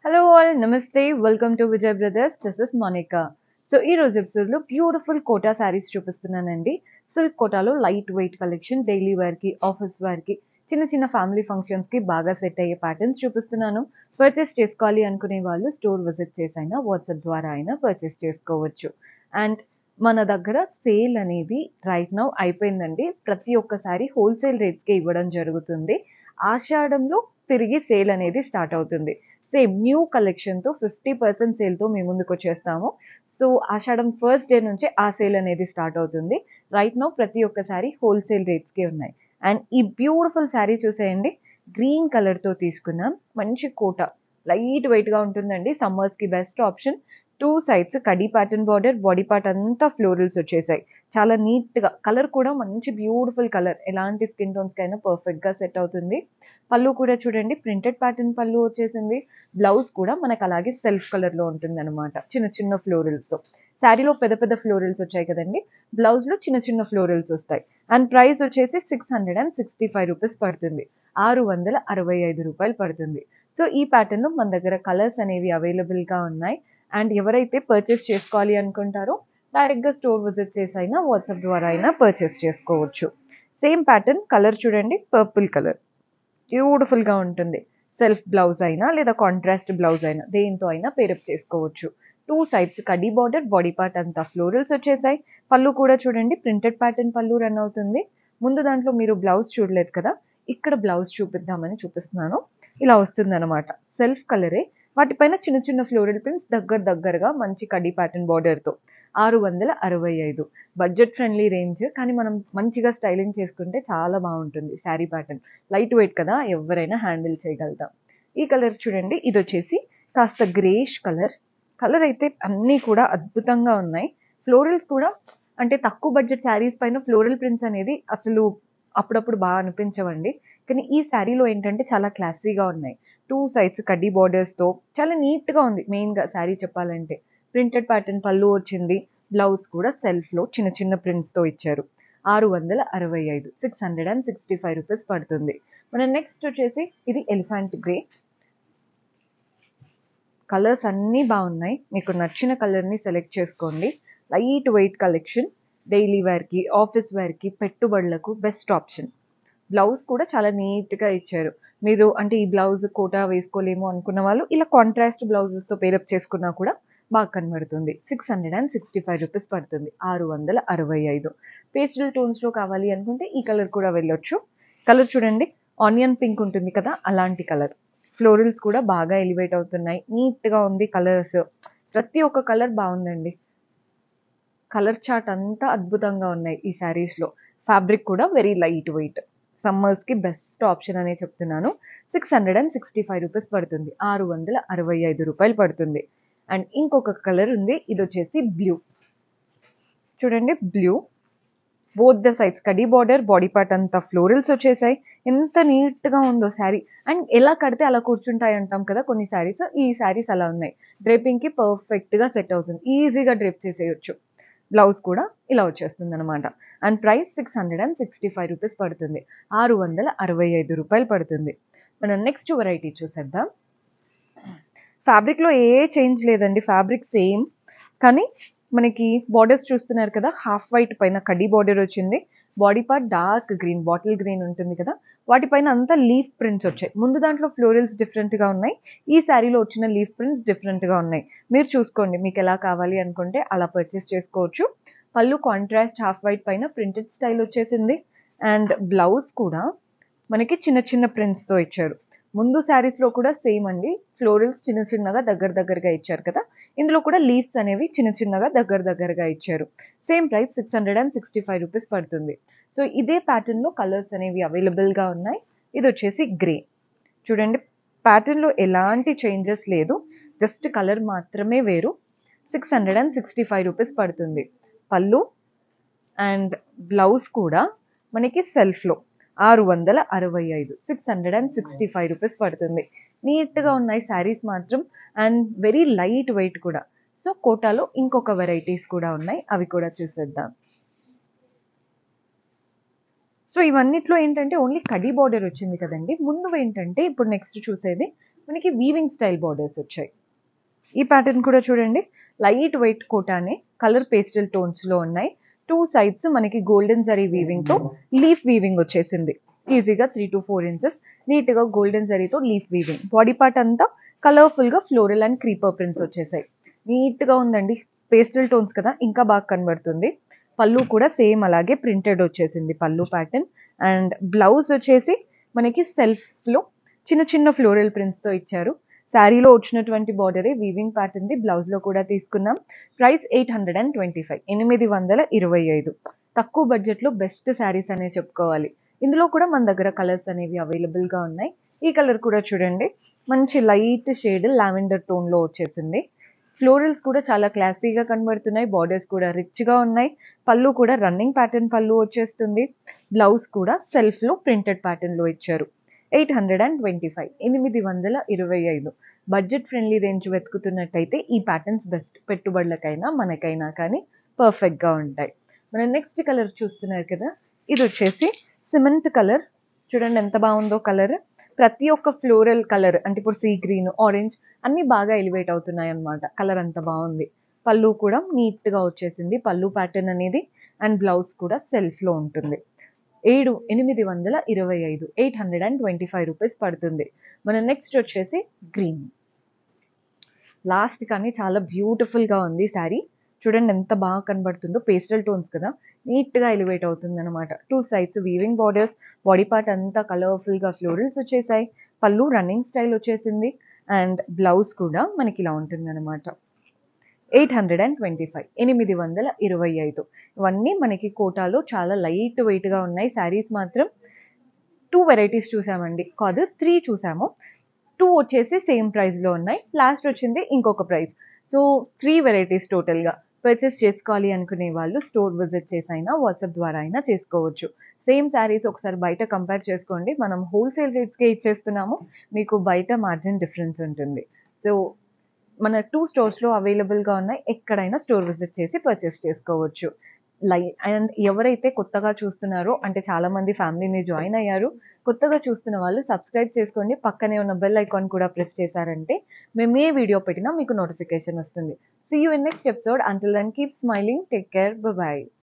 hello all నమస్తే welcome to Vijay brothers this is Monica so ఈ రోజు ఎపిసోడ్ లో బ్యూటిఫుల్ కోటా శారీస్ చూపిస్తున్నానండి సిల్క్ కోటాలో light weight collection daily wear కి ఆఫీస్ వేర్ కి చిన్న చిన్న ఫ్యామిలీ ఫంక్షన్స్ కి బాగా సెట్ అయ్యే ప్యాటర్న్స్ చూపిస్తున్నాను పర్చేస్ చేసుకోవాలి అనుకునే వాళ్ళు స్టోర్ విజిట్ చేసైనా వాట్సాప్ ద్వారా అయినా పర్చేస్ చేసుకోవచ్చు అండ్ మన దగ్గర సేల్ అనేది రైట్ నౌ అయిపోయిందండి ప్రతి ఒక్కసారి హోల్సేల్ రేట్స్కే ఇవ్వడం జరుగుతుంది ఆషాఢంలో తిరిగి సేల్ అనేది స్టార్ట్ అవుతుంది సేమ్ న్యూ కలెక్షన్తో ఫిఫ్టీ పర్సెంట్ సేల్తో మేము ముందుకు వచ్చేస్తాము సో ఆషాఢం ఫస్ట్ డే నుంచే ఆ సేల్ అనేది స్టార్ట్ అవుతుంది రైట్ నౌ ప్రతి ఒక్కసారి హోల్సేల్ రేట్స్కే ఉన్నాయి అండ్ ఈ బ్యూటిఫుల్ శారీ చూసేయండి గ్రీన్ కలర్తో తీసుకున్నాం మంచి కోట లైట్ వెయిట్గా ఉంటుందండి సమ్మర్స్కి బెస్ట్ ఆప్షన్ టూ సైడ్స్ కడీ ప్యాటర్న్ బార్డర్ బాడీ పార్ట్ అంతా ఫ్లోరల్స్ వచ్చేసాయి చాలా నీట్గా కలర్ కూడా మంచి బ్యూటిఫుల్ కలర్ ఎలాంటి స్కిన్ టోన్స్కైనా పర్ఫెక్ట్గా సెట్ అవుతుంది పళ్ళు కూడా చూడండి ప్రింటెడ్ ప్యాటర్న్ పళ్ళు వచ్చేసింది బ్లౌజ్ కూడా మనకు అలాగే సెల్ఫ్ కలర్లో ఉంటుంది అనమాట చిన్న చిన్న ఫ్లోరల్స్తో శారీలో పెద్ద పెద్ద ఫ్లోరల్స్ వచ్చాయి కదండి బ్లౌజ్లో చిన్న చిన్న ఫ్లోరల్స్ వస్తాయి అండ్ ప్రైస్ వచ్చేసి six hundred and sixty five rupees పడుతుంది ఆరు వందల అరవై ఐదు రూపాయలు పడుతుంది సో ఈ ప్యాటర్న్లో మన దగ్గర కలర్స్ అనేవి అవైలబుల్గా ఉన్నాయి అండ్ ఎవరైతే పర్చేస్ చేసుకోవాలి అనుకుంటారో డైరెక్ట్గా స్టోర్ విజిట్ చేసి అయినా వాట్సాప్ ద్వారా అయినా పర్చేస్ చేసుకోవచ్చు సేమ్ ప్యాటర్న్ కలర్ చూడండి పర్పుల్ కలర్ బ్యూటిఫుల్గా ఉంటుంది సెల్ఫ్ బ్లౌజ్ అయినా లేదా కాంట్రాస్ట్ బ్లౌజ్ అయినా దేంతో అయినా పేరప్ చేసుకోవచ్చు టూ సైడ్స్ కడీ బార్డర్ బాడీ పార్ట్ అంతా ఫ్లోరల్స్ వచ్చేసాయి పళ్ళు కూడా చూడండి ప్రింటెడ్ ప్యాటర్న్ పళ్ళు రన్ అవుతుంది ముందు దాంట్లో మీరు బ్లౌజ్ చూడలేదు కదా ఇక్కడ బ్లౌజ్ చూపిద్దామని చూపిస్తున్నాను ఇలా వస్తుంది అనమాట సెల్ఫ్ కలరే వాటిపైన చిన్న చిన్న ఫ్లోరల్ ప్రింట్స్ దగ్గర దగ్గరగా మంచి కడీ ప్యాటర్న్ బార్డర్తో ఆరు వందల అరవై ఐదు బడ్జెట్ ఫ్రెండ్లీ రేంజ్ కానీ మనం మంచిగా స్టైలింగ్ చేసుకుంటే చాలా బాగుంటుంది శారీ ప్యాటర్న్ లైట్ వెయిట్ కదా ఎవరైనా హ్యాండిల్ చేయగలుగుతాం ఈ కలర్ చూడండి ఇది వచ్చేసి కాస్త గ్రేష్ కలర్ కలర్ అయితే అన్నీ కూడా అద్భుతంగా ఉన్నాయి ఫ్లోరల్స్ కూడా అంటే తక్కువ బడ్జెట్ శారీస్ పైన ఫ్లోరల్ ప్రింట్స్ అనేది అసలు అప్పుడప్పుడు బాగా అనిపించవండి కానీ ఈ శారీలో ఏంటంటే చాలా క్లాసీగా ఉన్నాయి టూ సైడ్స్ కడ్డీ బార్డర్స్తో చాలా నీట్గా ఉంది మెయిన్గా శారీ చెప్పాలంటే ప్రింటెడ్ ప్యాటర్న్ పళ్ళు వచ్చింది బ్లౌజ్ కూడా సెల్ఫ్లో చిన్న చిన్న ప్రింట్స్తో ఇచ్చారు ఆరు వందల అరవై ఐదు six hundred and sixty five rupees పడుతుంది మన నెక్స్ట్ వచ్చేసి ఇది ఎలిఫెంట్ గ్రే కలర్స్ అన్నీ బాగున్నాయి మీకు నచ్చిన కలర్ని సెలెక్ట్ చేసుకోండి లైట్ వెయిట్ కలెక్షన్ డైలీ వేర్కి ఆఫీస్ వేర్కి పెట్టుబడులకు బెస్ట్ ఆప్షన్ బ్లౌజ్ కూడా చాలా నీట్గా ఇచ్చారు మీరు అంటే ఈ బ్లౌజ్ కోటా వేసుకోలేము అనుకున్న వాళ్ళు ఇలా కాంట్రాస్ట్ బ్లౌజెస్తో పేరప్ చేసుకున్నా కూడా బాగా కనబడుతుంది six hundred and sixty five rupees పడుతుంది ఆరు వందల అరవై ఐదు పేస్టల్ టోన్స్లో కావాలి అనుకుంటే ఈ కలర్ కూడా వెళ్ళొచ్చు కలర్ చూడండి ఆనియన్ పింక్ ఉంటుంది కదా అలాంటి కలర్ ఫ్లోరల్స్ కూడా బాగా ఎలివేట్ అవుతున్నాయి నీట్గా ఉంది కలర్స్ ప్రతి ఒక్క కలర్ బాగుందండి కలర్ చార్ట్ అంతా అద్భుతంగా ఉన్నాయి ఈ శారీస్లో ఫ్యాబ్రిక్ కూడా వెరీ లైట్ వెయిట్ సమ్మర్స్కి బెస్ట్ ఆప్షన్ అనే చెప్తున్నాను six hundred and sixty five rupees పడుతుంది ఆరు వందల అరవై ఐదు రూపాయలు పడుతుంది అండ్ ఇంకొక కలర్ ఉంది ఇది వచ్చేసి బ్లూ చూడండి బ్లూ బోత్ ద సైడ్స్ కడీ బార్డర్ బాడీ పార్ట్ అంతా ఫ్లోరల్స్ వచ్చేసాయి ఎంత నీట్గా ఉందో శారీ అండ్ ఎలా కడితే అలా కూర్చుంటాయి అంటాం కదా కొన్ని శారీస్ ఈ శారీస్ అలా ఉన్నాయి డ్రేపింగ్కి పర్ఫెక్ట్గా సెట్ అవుతుంది ఈజీగా డ్రేప్ చేసేయచ్చు బ్లౌజ్ కూడా ఇలా వచ్చేస్తుంది అనమాట and price six hundred and sixty five rupees పడుతుంది ఆరు వందల అరవై ఐదు రూపాయలు పడుతుంది మనం నెక్స్ట్ వెరైటీ చూసేద్దాం ఫ్యాబ్రిక్లో ఏ చేంజ్ లేదండి ఫ్యాబ్రిక్ సేమ్ కానీ మనకి బార్డర్స్ చూస్తున్నారు కదా హాఫ్ వైట్ పైన కడ్డీ బార్డర్ వచ్చింది body part dark green bottle green ఉంటుంది కదా వాటిపైన అంతా లీఫ్ ప్రింట్స్ వచ్చాయి ముందు దాంట్లో ఫ్లోరల్స్ డిఫరెంట్గా ఉన్నాయి ఈ శారీలో వచ్చిన లీఫ్ ప్రింట్స్ డిఫరెంట్గా ఉన్నాయి మీరు చూసుకోండి మీకు ఎలా కావాలి అనుకుంటే అలా పర్చేస్ చేసుకోవచ్చు పళ్ళు కాంట్రాస్ట్ హాఫ్ వైట్ పైన ప్రింటెడ్ స్టైల్ వచ్చేసింది అండ్ బ్లౌజ్ కూడా మనకి చిన్న చిన్న ప్రింట్స్తో ఇచ్చారు ముందు శారీస్లో కూడా సేమ్ అండి ఫ్లోరల్స్ చిన్న చిన్నగా దగ్గర దగ్గరగా ఇచ్చారు కదా ఇందులో కూడా లీవ్స్ అనేవి చిన్న చిన్నగా దగ్గర దగ్గరగా ఇచ్చారు same price six hundred and sixty five rupees పడుతుంది సో ఇదే ప్యాటర్న్లో కలర్స్ అనేవి అవైలబుల్గా ఉన్నాయి ఇది వచ్చేసి గ్రే చూడండి ప్యాటర్న్లో ఎలాంటి చేంజెస్ లేదు జస్ట్ కలర్ మాత్రమే వేరు six hundred and sixty five rupees పడుతుంది పళ్ళు అండ్ బ్లౌజ్ కూడా మనకి సెల్ఫ్లో ఆరు వందల అరవై ఐదు six hundred and sixty five rupees పడుతుంది నీట్గా ఉన్నాయి శారీస్ మాత్రం అండ్ వెరీ లైట్ వెయిట్ కూడా సో కోటాలో ఇంకొక వెరైటీస్ కూడా ఉన్నాయి అవి కూడా చూసేద్దాం సో ఇవన్నిట్లో ఏంటంటే ఓన్లీ కడీ బార్డర్ వచ్చింది కదండి ముందు ఏంటంటే ఇప్పుడు నెక్స్ట్ చూసేది మనకి వీవింగ్ స్టైల్ బార్డర్స్ వచ్చాయి ఈ ప్యాటర్న్ కూడా చూడండి లైట్ వెయిట్ కోటానే కలర్ పేస్టల్ టోన్స్లో ఉన్నాయి టూ సైడ్స్ మనకి గోల్డెన్ జరీ వీవింగ్తో లీఫ్ వీవింగ్ వచ్చేసింది ఈజీగా త్రీ టు ఫోర్ ఇంచెస్ నీట్గా గోల్డెన్ జరీతో లీఫ్ వీవింగ్ బాడీ పార్ట్ అంతా కలర్ఫుల్గా ఫ్లోరల్ అండ్ క్రీపర్ ప్రింట్స్ వచ్చేసాయి నీట్గా ఉందండి పేస్టల్ టోన్స్ కదా ఇంకా బాగా కనబడుతుంది పళ్ళు కూడా సేమ్ అలాగే ప్రింటెడ్ వచ్చేసింది పళ్ళు ప్యాటర్న్ అండ్ బ్లౌజ్ వచ్చేసి మనకి సెల్ఫ్లో చిన్న చిన్న ఫ్లోరల్ ప్రింట్స్తో ఇచ్చారు శారీలో వచ్చినటువంటి బార్డరే వీవింగ్ ప్యాటర్న్ది బ్లౌజ్లో కూడా తీసుకున్నాం price eight hundred and twenty five ఎనిమిది వందల ఇరవై ఐదు తక్కువ బడ్జెట్లో బెస్ట్ శారీస్ అనే చెప్పుకోవాలి ఇందులో కూడా మన దగ్గర కలర్స్ అనేవి అవైలబుల్గా ఉన్నాయి ఈ కలర్ కూడా చూడండి మంచి లైట్ షేడ్ లావెండర్ టోన్లో వచ్చేసింది ఫ్లోరల్స్ కూడా చాలా క్లాసీగా కనబడుతున్నాయి బార్డర్స్ కూడా రిచ్గా ఉన్నాయి పళ్ళు కూడా రన్నింగ్ ప్యాటర్న్ పళ్ళు వచ్చేస్తుంది బ్లౌజ్ కూడా సెల్ఫ్లో ప్రింటెడ్ ప్యాటర్న్లో ఇచ్చారు eight hundred and twenty five ఎనిమిది వందల ఇరవై ఐదు బడ్జెట్ ఫ్రెండ్లీ రేంజ్ వెతుకుతున్నట్టయితే ఈ ప్యాటర్న్స్ బెస్ట్ పెట్టుబడులకైనా మనకైనా కానీ పర్ఫెక్ట్గా ఉంటాయి మనం నెక్స్ట్ కలర్ చూస్తున్నారు కదా ఇది వచ్చేసి సిమెంట్ కలర్ చూడండి ఎంత బాగుందో కలర్ ప్రతి ఒక్క ఫ్లోరల్ కలర్ అంటే ఇప్పుడు సీ గ్రీన్ ఆరెంజ్ అన్నీ బాగా ఎలివేట్ అవుతున్నాయి అన్నమాట కలర్ అంత బాగుంది పళ్ళు కూడా నీట్గా వచ్చేసింది పళ్ళు ప్యాటర్న్ అనేది అండ్ బ్లౌజ్ కూడా సెల్ఫ్లో ఉంటుంది ఏడు ఎనిమిది వందల ఇరవై ఐదు eight hundred and twenty five rupees పడుతుంది మన నెక్స్ట్ వచ్చేసి గ్రీన్ లాస్ట్ కానీ చాలా బ్యూటిఫుల్గా ఉంది శారీ చూడండి ఎంత బాగా కనబడుతుందో పేస్టల్ టోన్స్ కదా నీట్గా ఎలివేట్ అవుతుంది అనమాట two sides weaving borders body part అంతా కలర్ఫుల్గా ఫ్లోరల్స్ వచ్చేసాయి పళ్ళు రన్నింగ్ స్టైల్ వచ్చేసింది అండ్ బ్లౌజ్ కూడా మనకి ఇలా ఉంటుంది అనమాట eight hundred and twenty five ఎనిమిది వందల ఇరవై ఐదు ఇవన్నీ మనకి కోటాలో చాలా లైట్ వెయిట్గా ఉన్నాయి శారీస్ మాత్రం టూ వెరైటీస్ చూసామండి కాదు త్రీ చూసాము టూ వచ్చేసి సేమ్ ప్రైస్లో ఉన్నాయి లాస్ట్ వచ్చింది ఇంకొక ప్రైస్ సో త్రీ వెరైటీస్ టోటల్గా పర్చేస్ చేసుకోవాలి అనుకునే వాళ్ళు స్టోర్ విజిట్ చేసి అయినా వాట్సాప్ ద్వారా అయినా చేసుకోవచ్చు సేమ్ శారీస్ ఒకసారి బయట కంపేర్ చేసుకోండి మనం హోల్సేల్ రేట్స్కే ఇచ్చేస్తున్నాము మీకు బయట మార్జిన్ డిఫరెన్స్ ఉంటుంది సో మన టూ స్టోర్స్లో అవైలబుల్గా ఉన్నాయి ఎక్కడైనా స్టోర్ విజిట్ చేసి పర్చేస్ చేసుకోవచ్చు లై అండ్ ఎవరైతే కొత్తగా చూస్తున్నారో అంటే చాలామంది ఫ్యామిలీని జాయిన్ అయ్యారు కొత్తగా చూస్తున్న వాళ్ళు సబ్స్క్రైబ్ చేసుకోండి పక్కనే ఉన్న బెల్ ఐకాన్ కూడా ప్రెస్ చేశారంటే మేము ఏ వీడియో పెట్టినా మీకు నోటిఫికేషన్ వస్తుంది see you in next episode until then keep smiling take care bye